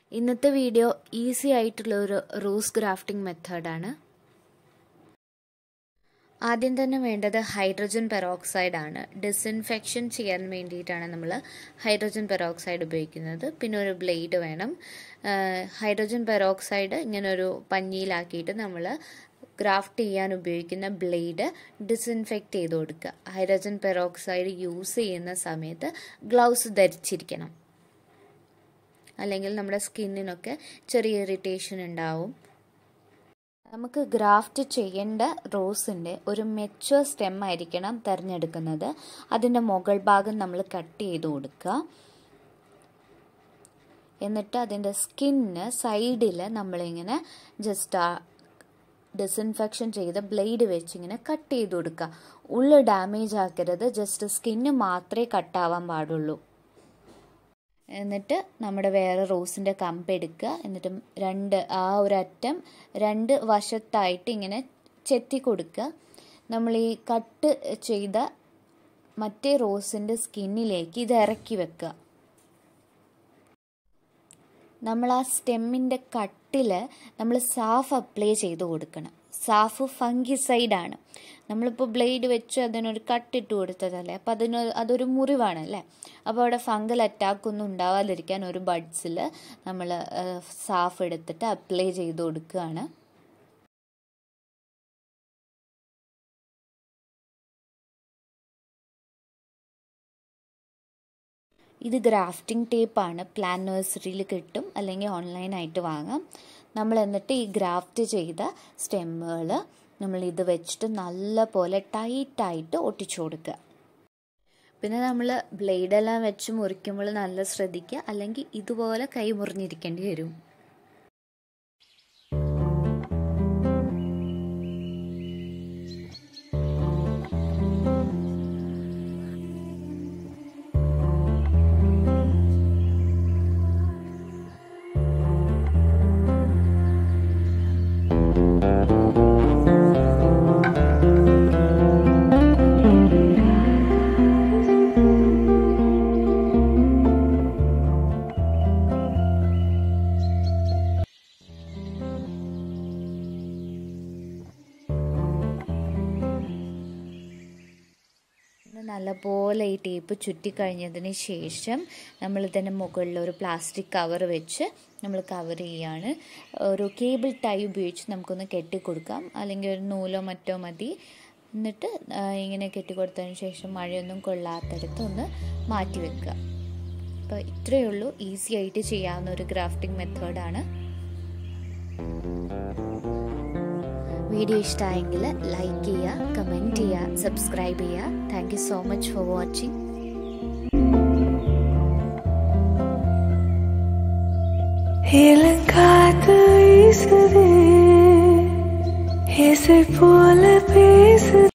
ഇന്നത്തെ video easy ആയിട്ടുള്ള ഒരു റോസ് ഗ്രാഫ്റ്റിംഗ് മെത്തേഡാണ് ആദ്യം തന്നെ വേണ്ടത് ഹൈഡ്രജൻ പെറോക്സൈഡ് ആണ് ഡിസിൻഫെക്ഷൻ ചെയ്യാൻ വേണ്ടിയിട്ടാണ് നമ്മൾ ഹൈഡ്രജൻ പെറോക്സൈഡ് ഉപയോഗിക്കുന്നത് പിന്നെ ഒരു ബ്ലേഡ് വേണം ഹൈഡ്രജൻ പെറോക്സൈഡ് ഇങ്ങനെ ഒരു പഞ്ഞിയിലാക്കിയിട്ട് നമ്മൾ ഗ്രാഫ്റ്റ് ചെയ്യാൻ ഉപയോഗിക്കുന്ന ബ്ലേഡ് ഡിസിൻഫെക്റ്റ് ചെയ്ത് കൊടുക്കുക ഹൈഡ്രജൻ പെറോക്സൈഡ് യൂസ് ചെയ്യുന്ന സമയത്ത് ഗ്ലൗസ് ധരിച്ചിരിക്കണം അല്ലെങ്കിൽ നമ്മുടെ സ്കിന്നിനൊക്കെ ചെറിയ ഇറിറ്റേഷൻ ഉണ്ടാവും നമുക്ക് ഗ്രാഫ്റ്റ് ചെയ്യേണ്ട റോസിൻ്റെ ഒരു മെച്ചുവർ സ്റ്റെം ആയിരിക്കണം തിരഞ്ഞെടുക്കുന്നത് അതിൻ്റെ മുകൾ ഭാഗം നമ്മൾ കട്ട് ചെയ്ത് കൊടുക്കുക എന്നിട്ട് അതിൻ്റെ സ്കിന്ന് സൈഡിൽ നമ്മളിങ്ങനെ ജസ്റ്റ് ആ ഡിസിൻഫെക്ഷൻ ചെയ്ത ബ്ലേഡ് വെച്ച് ഇങ്ങനെ കട്ട് ചെയ്ത് കൊടുക്കുക ഉള്ളു ഡാമേജ് ആക്കരുത് ജസ്റ്റ് സ്കിന്ന് മാത്രമേ കട്ടാവാൻ പാടുള്ളൂ എന്നിട്ട് നമ്മുടെ വേറെ റോസിൻ്റെ കമ്പ് എടുക്കുക എന്നിട്ട് രണ്ട് ആ ഒരു അറ്റം രണ്ട് വശത്തായിട്ട് ഇങ്ങനെ ചെത്തി കൊടുക്കുക നമ്മൾ ഈ കട്ട് ചെയ്ത മറ്റേ റോസിൻ്റെ സ്കിന്നിലേക്ക് ഇത് ഇറക്കി വെക്കുക നമ്മൾ ആ സ്റ്റെമ്മിൻ്റെ കട്ടിൽ നമ്മൾ സാഫ് അപ്ലൈ ചെയ്ത് കൊടുക്കണം സാഫ് ഫംഗിസൈഡാണ് നമ്മളിപ്പോൾ ബ്ലേഡ് വെച്ച് അതിനൊരു കട്ടിട്ട് കൊടുത്തതല്ലേ അപ്പോൾ അതിന് അതൊരു മുറിവാണല്ലേ അപ്പോൾ അവിടെ ഫംഗൽ അറ്റാക്ക് ഒന്നും ഉണ്ടാവാതിരിക്കാൻ ഒരു ബഡ്സിൽ നമ്മൾ സാഫ് എടുത്തിട്ട് അപ്ലൈ ചെയ്ത് കൊടുക്കുകയാണ് ഇത് ഗ്രാഫ്റ്റിംഗ് ടേപ്പാണ് പ്ലാൻ നഴ്സറിയിൽ കിട്ടും അല്ലെങ്കിൽ ഓൺലൈനായിട്ട് വാങ്ങാം നമ്മൾ എന്നിട്ട് ഈ ഗ്രാഫ്റ്റ് ചെയ്ത സ്റ്റെമ്മുകൾ നമ്മൾ ഇത് വെച്ചിട്ട് നല്ല പോലെ ടൈറ്റായിട്ട് ഒട്ടിച്ചു കൊടുക്കുക പിന്നെ നമ്മൾ ബ്ലേഡെല്ലാം വെച്ച് മുറിക്കുമ്പോൾ നല്ല ശ്രദ്ധിക്കുക അല്ലെങ്കിൽ ഇതുപോലെ കൈ മുറിഞ്ഞിരിക്കേണ്ടി വരും നല്ലപോലെ ഈ ടേപ്പ് ചുറ്റിക്കഴിഞ്ഞതിന് ശേഷം നമ്മൾ ഇതിൻ്റെ മുകളിൽ ഒരു പ്ലാസ്റ്റിക് കവർ വെച്ച് നമ്മൾ കവർ ചെയ്യാണ് ഒരു കേബിൾ ടൈ ഉപയോഗിച്ച് നമുക്കൊന്ന് കെട്ടിക്കൊടുക്കാം അല്ലെങ്കിൽ ഒരു നൂലോ മറ്റോ മതി എന്നിട്ട് ഇങ്ങനെ കെട്ടിക്കൊടുത്തതിന് ശേഷം മഴയൊന്നും കൊള്ളാത്തടത്ത് ഒന്ന് മാറ്റി വെക്കുക അപ്പോൾ ഇത്രയേ ഉള്ളൂ ഈസി ആയിട്ട് ചെയ്യാവുന്ന ഒരു ഗ്രാഫ്റ്റിംഗ് മെത്തേഡാണ് വീഡിയോ ഇഷ്ടമായെങ്കിൽ ലൈക്ക് ചെയ്യുക കമൻറ്റ് ചെയ്യുക സബ്സ്ക്രൈബ് ചെയ്യുക thank you so much for watching இளங்காத்து வீசுது இசை போல பேசுது